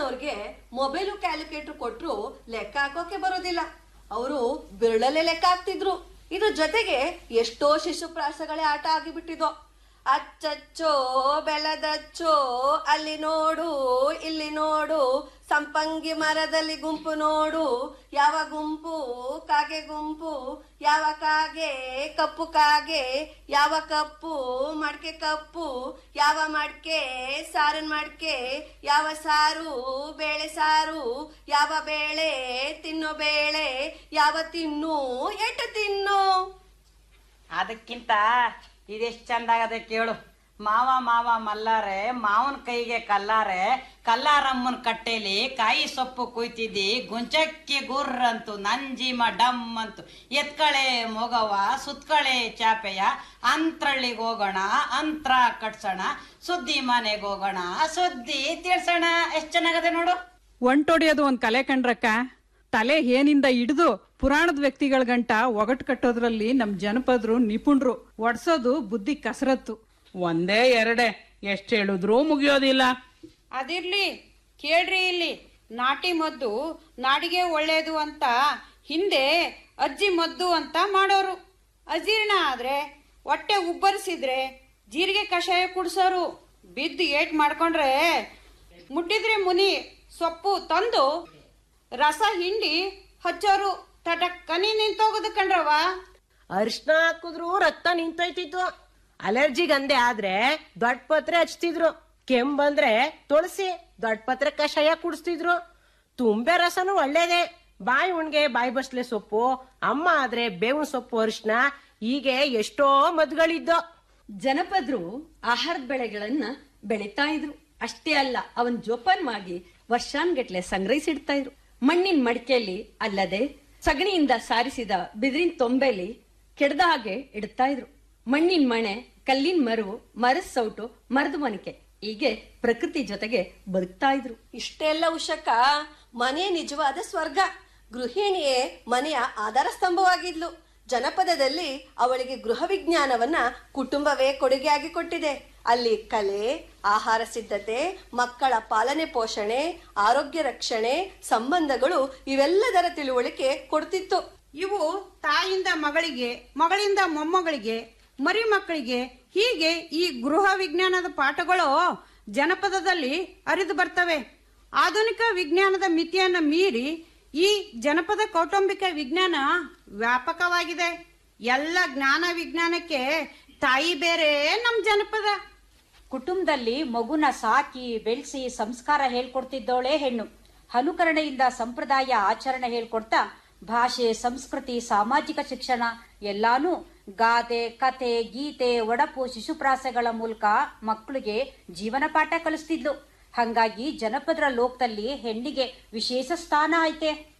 ನಮ್ಮನವ್ರಿಗೆ mobile calculator ಕೊಟ್ರು ಲೆಕ್ಕ ಹಾಕೋಕೆ ಬರೋದಿಲ್ಲ ಅವರು ಬಿರಳಲ್ಲೇ ಲೆಕ್ಕ ಹಾಕ್ತಿದ್ರು ಇದ್ರ ಜೊತೆಗೆ ಎಷ್ಟೋ ಶಿಶುಪ್ರಾಸಗಳೇ ಆಟ ಆಗಿಬಿಟ್ಟಿದೋ ಅಚ್ಚಚ್ಚೋ ಬೆಲದಚ್ಚೋ ಅಲ್ಲಿ ನೋಡು ಇಲ್ಲಿ ನೋಡು ಸಂಪಂಗಿ ಮರದಲ್ಲಿ ಗುಂಪು ನೋಡು ಯಾವ ಗುಂಪು ಕಾಗೆ ಗುಂಪು ಯಾವ ಕಾಗೆ ಕಪ್ಪು ಕಾಗೆ ಯಾವ ಕಪ್ಪು ಮಡ್ಕೆ ಕಪ್ಪು ಯಾವ ಮಡ್ಕೆ ಸಾರಿನ ಮಡ್ಕೆ ಯಾವ ಸಾರು ಬೇಳೆ ಸಾರು ಯಾವ ಬೇಳೆ ತಿನ್ನೋ ಬೇಳೆ ಯಾವ ತಿನ್ನು ಎಟ್ಟು ತಿನ್ನು ಅದಕ್ಕಿಂತ ಇದೆಷ್ಟು ಚಂದಾಗದೆ ಕೇಳು ಮಾವ ಮಾವ ಮಲ್ಲಾರೆ ಮಾವನ ಕೈಗೆ ಕಲ್ಲಾರೆ ಕಲ್ಲಾರಮ್ಮನ ಕಟ್ಟೆಲಿ ಕಾಯಿ ಸೊಪ್ಪು ಕುಯ್ತಿದ್ದಿ ಗುಂಚಕ್ಕಿ ಗುರ್ರಂತು ನಂಜಿಮ ಡಮ್ ಅಂತು ಎತ್ಕಳೆ ಮೊಗವ ಸುತ್ಕಳೆ ಚಾಪೆಯ ಅಂತ್ರಳ್ಳಿಗೆ ಹೋಗೋಣ ಅಂತ್ರ ಕಟ್ಸೋಣ ಸುದ್ದಿ ಮನೆಗೆ ಹೋಗೋಣ ಸುದ್ದಿ ತಿಳ್ಸೋಣ ಎಷ್ಟು ಚೆನ್ನಾಗದೆ ನೋಡು ಒಂಟೊಡಿಯೋದು ಒಂದ್ ಕಲೆ ಕಂಡ್ರಕ್ಕ ತಲೆ ಏನಿಂದ ಹಿಡಿದು ಪುರಾಣದ ವ್ಯಕ್ತಿಗಳ ಗಂಟ ಒಗಟ್ ಕಟ್ಟೋದ್ರಲ್ಲಿ ನಮ್ ಜನಪದರು ನಿಪುಣರು ಒಡ್ಸೋದು ಬುದ್ಧಿ ಕಸರತ್ತು ಒಂದೇ ಎರಡೇ ಎಷ್ಟು ಹೇಳಿದ್ರೂ ಮುಗಿಯೋದಿಲ್ಲ ಅದಿರ್ಲಿ ಕೇಳ್ರಿ ಇಲ್ಲಿ ನಾಟಿ ಮದ್ದು ನಾಡಿಗೆ ಒಳ್ಳೇದು ಅಂತ ಹಿಂದೆ ಅಜ್ಜಿ ಮದ್ದು ಅಂತ ಮಾಡೋರು ಅಜೀರ್ಣ ಆದ್ರೆ ಹೊಟ್ಟೆ ಉಬ್ಬರಿಸಿದ್ರೆ ಜೀರಿಗೆ ಕಷಾಯ ಕುಡ್ಸೋರು ಬಿದ್ದು ಏಟ್ ಮಾಡ್ಕೊಂಡ್ರೆ ಮುಟ್ಟಿದ್ರೆ ಮುನಿ ಸೊಪ್ಪು ತಂದು ರಸ ಹಿಂಡಿ ಹಚ್ಚೋರು ತಟಕ್ಕನಿ ನಿಂತೋಗುದು ಕಣ್ರವ ಅರಿಶಿನ ಹಾಕಿದ್ರು ರಕ್ತ ನಿಂತೋಯ್ತಿತ್ತು ಅಲರ್ಜಿ ಗಂದೆ ಆದ್ರೆ ದೊಡ್ಡ ಪತ್ರೆ ಹಚ್ತಿದ್ರು ಕೆಮ್ ಬಂದ್ರೆ ತುಳಸಿ ದೊಡ್ಡ ಪತ್ರೆ ಕಷಾಯ ಕುಡಿಸ್ತಿದ್ರು ತುಂಬೆ ರಸನು ಒಳ್ಳೇದೆ ಬಾಯಿ ಉಣ್ಗೆ ಬಾಯಿ ಬಸ್ಲೆ ಸೊಪ್ಪು ಅಮ್ಮ ಆದ್ರೆ ಬೇವಿನ ಸೊಪ್ಪು ಅರಿಶಿನ ಹೀಗೆ ಎಷ್ಟೋ ಮದ್ಗಳಿದ್ದೋ ಜನಪದರು ಆಹಾರದ ಬೆಳೆಗಳನ್ನ ಬೆಳೀತಾ ಇದ್ರು ಅಷ್ಟೇ ಅಲ್ಲ ಅವನ್ ಜೋಪಾನ್ ಮಾಡಿ ವರ್ಷಾನ್ಗಟ್ಲೆ ಸಂಗ್ರಹಿಸಿಡ್ತಾ ಇದ್ರು ಮಣ್ಣಿನ ಮಡಿಕೆಯಲ್ಲಿ ಅಲ್ಲದೆ ಸಗಣಿಯಿಂದ ಸಾರಿಸಿದ ಬಿದಿರಿನ ತೊಂಬೆಲಿ ಕೆಡದ ಹಾಗೆ ಇಡ್ತಾ ಇದ್ರು ಮಣ್ಣಿನ ಮಣೆ ಕಲ್ಲಿನ ಮರವು ಮರದ ಸೌಟು ಮರದ ಮನಿಕೆ ಹೀಗೆ ಪ್ರಕೃತಿ ಜೊತೆಗೆ ಬದುಕ್ತಾ ಇದ್ರು ಇಷ್ಟೆಲ್ಲ ಉಷಕ ಮನೆ ನಿಜವಾದ ಸ್ವರ್ಗ ಗೃಹಿಣಿಯೇ ಮನೆಯ ಆಧಾರ ಸ್ತಂಭವಾಗಿದ್ಲು ಜನಪದದಲ್ಲಿ ಅವಳಿಗೆ ಗೃಹ ವಿಜ್ಞಾನವನ್ನ ಕುಟುಂಬವೇ ಕೊಡುಗೆಯಾಗಿ ಕೊಟ್ಟಿದೆ ಅಲ್ಲಿ ಕಲೆ ಆಹಾರ ಸಿದ್ಧತೆ ಮಕ್ಕಳ ಪಾಲನೆ ಪೋಷಣೆ ಆರೋಗ್ಯ ರಕ್ಷಣೆ ಸಂಬಂಧಗಳು ಇವೆಲ್ಲದರ ತಿಳುವಳಿಕೆ ಕೊಡ್ತಿತ್ತು ಇವು ತಾಯಿಂದ ಮಗಳಿಗೆ ಮಗಳಿಂದ ಮೊಮ್ಮಗಳಿಗೆ ಮರಿ ಮಕ್ಕಳಿಗೆ ಹೀಗೆ ಈ ಗೃಹ ವಿಜ್ಞಾನದ ಪಾಠಗಳು ಜನಪದದಲ್ಲಿ ಅರಿದು ಬರ್ತವೆ ಆಧುನಿಕ ವಿಜ್ಞಾನದ ಮಿತಿಯನ್ನು ಮೀರಿ ಈ ಜನಪದ ಕೌಟುಂಬಿಕ ವಿಜ್ಞಾನ ವ್ಯಾಪಕವಾಗಿದೆ ಎಲ್ಲ ಜ್ಞಾನ ವಿಜ್ಞಾನಕ್ಕೆ ತಾಯಿ ಬೇರೆ ನಮ್ ಜನಪದ ಕುಟುಂಬದಲ್ಲಿ ಮಗುನ ಸಾಕಿ ಬೆಳೆಸಿ ಸಂಸ್ಕಾರ ಹೇಳ್ಕೊಡ್ತಿದ್ದವಳೇ ಹೆಣ್ಣು ಅನುಕರಣೆಯಿಂದ ಸಂಪ್ರದಾಯ ಆಚರಣೆ ಹೇಳ್ಕೊಡ್ತಾ ಭಾಷೆ ಸಂಸ್ಕೃತಿ ಸಾಮಾಜಿಕ ಶಿಕ್ಷಣ ಎಲ್ಲಾನು ಗಾದೆ ಕತೆ ಗೀತೆ ಒಡಪು ಶಿಶುಪ್ರಾಸಗಳ ಮೂಲಕ ಮಕ್ಕಳಿಗೆ ಜೀವನ ಪಾಠ ಕಲಿಸ್ತಿದ್ಲು ಹಂಗಾಗಿ ಜನಪದರ ಲೋಕದಲ್ಲಿ ಹೆಣ್ಣಿಗೆ ವಿಶೇಷ ಸ್ಥಾನ ಐತೆ